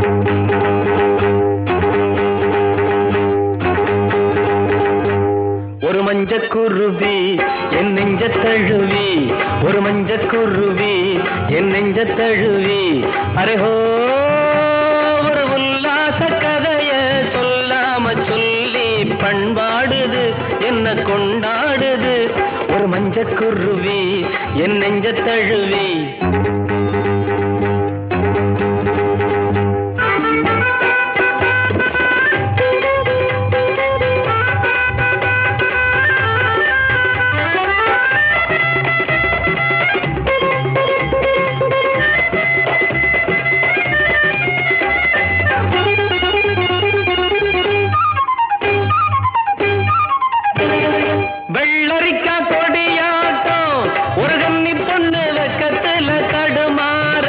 ஒரு மஞ்ச குருவி என் நெஞ்ச தழுவி ஒரு மஞ்ச குருவி என் நெஞ்ச தழுவி அரேஹோ ஒரு உல்லாச கதைய சொல்லாம சொல்லி பண்பாடுது என்ன கொண்டாடுது ஒரு மஞ்ச குருவி என் நெஞ்ச தழுவி வெள்ளரிக்கா கொடியாட்டம் ஒரு கன்னி பொண்ணு வெக்கத்துல தடுமாற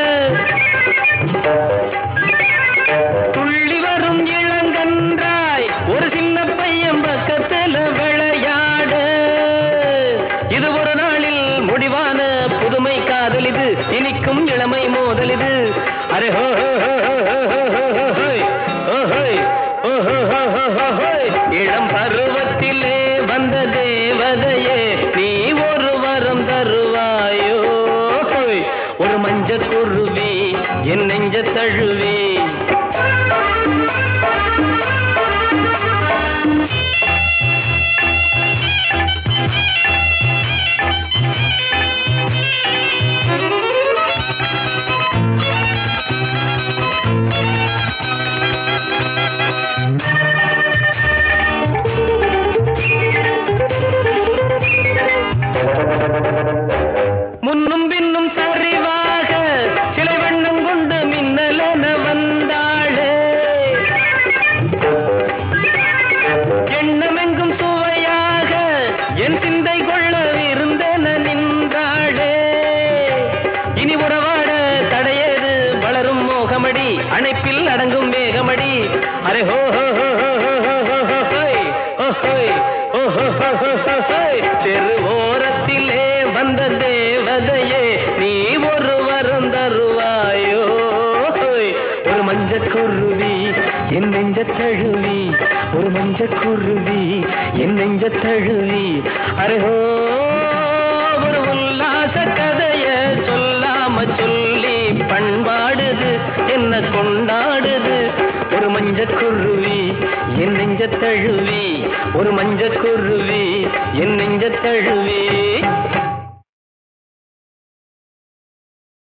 துள்ளி வரும் இளங்கன்றாய் ஒரு சின்ன பையன் பக்கத்துல விளையாட இது ஒரு நாளில் முடிவான புதுமை காதல் இது இனிக்கும் இளமை மோதல் இது அரே ஹோ ஹோ ஹோ ஹோ ஹோ ஹோ ஹோய். ஓஹோய். ஓஹோ ஹோ ஹோ ஹோ ஹோய். இளம் பருவத்திலே வந்த தேவதையே நீ ஒரு வரம் தருவாயோ ஹோய். ஒரு மஞ்ச குருவி என் நெஞ்ச தழுவி முன்னும் பின்னும் சரிவாக சிலை வண்ணம் கொண்டு மின்னலென வந்தாளே எண்ணமெங்கும் சுவையாக என் சிந்தை கொள்ள இருந்தென நின்றாளே இனி உறவாட தடையேது வளரும் மோகமடி அணைப்பில் அடங்கும் வேகமடி அரே ஹோ ஹோ ஹோ ஹோ ஹோ ஹோ ஹோ ஹோ ஹோய். ஓ ஹோய். ஓ ஹோ ஹோ ஹோ ஹோ ஹோய். தெரு ஓரத்திலே வந்த தேவதையே நீ ஒரு வரம் தருவாயோ ஹோய். ஒரு மஞ்ச குருவி என் நெஞ்ச தழுவி ஒரு மஞ்ச குருவி என் நெஞ்ச தழுவி அரே ஹோ ஒரு உல்லாச கதைய சொல்லாம சொல்லி பண்பாடுது என்ன கொண்டாடுது ஒரு மஞ்ச குருவி என் நெஞ்ச தழுவி ஒரு மஞ்ச குருவி என் நெஞ்ச தழுவி